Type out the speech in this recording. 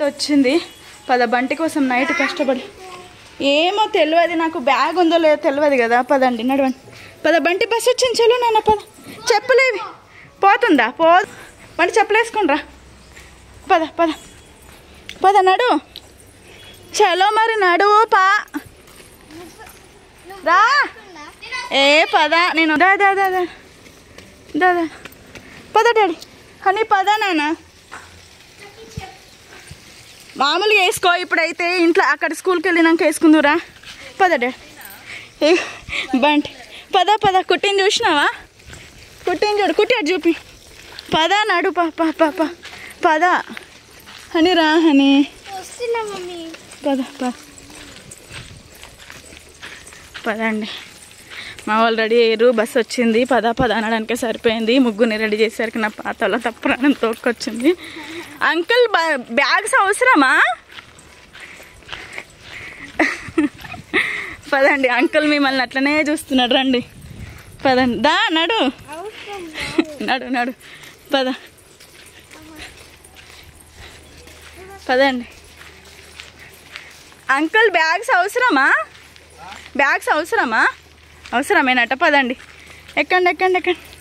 వచ్చింది పద బంటి కోసం నైట్ కష్టపడి ఏమో తెలియదు నాకు బ్యాగ్ ఉందో లేదో తెలియదు కదా పదండి నడవండి పద బంటి బస్ వచ్చింది చలో నాన్న పద చెప్పలేవి పోతుందా పో బంటి చెప్పలేసుకుండ్రా పద పద పద నడు చలో మరి నడు పా రా ఏ పద నేను దా దా దా దా దా దా పద డాడీ హనీ పద నాన్న మామూలుగా వేసుకో ఇప్పుడైతే ఇంట్లో అక్కడ స్కూల్కి వెళ్ళినాక వేసుకుందురా పద డాడీ ఏ బంటి పద పద కుట్టిని చూసినావా కుట్టిని చూడు కుట్టి అటు చూపి పద నడు పా పా పా పా పద హనీ రా హనీ వస్తున్నా మమ్మీ పద పద పదండి మా వాళ్ళు రెడీ అయ్యారు బస్సు వచ్చింది పద పద అనడానికే సరిపోయింది ముగ్గురిని రెడీ చేసేసరికి నా పాతలో తప్పడం తోక్కొచ్చింది అంకుల్ బ- బ్యాగ్స్ అవసరమా పదండి అంకుల్ మిమ్మల్ని అట్లనే చూస్తున్నాడు రండి పదండి దా నడు నడు నడు పద పదండి అంకుల్ బ్యాగ్స్ అవసరమా బ్యాగ్స్ అవసరమా అవసరమేనట పదండి ఎక్కండి ఎక్కండి ఎక్కండి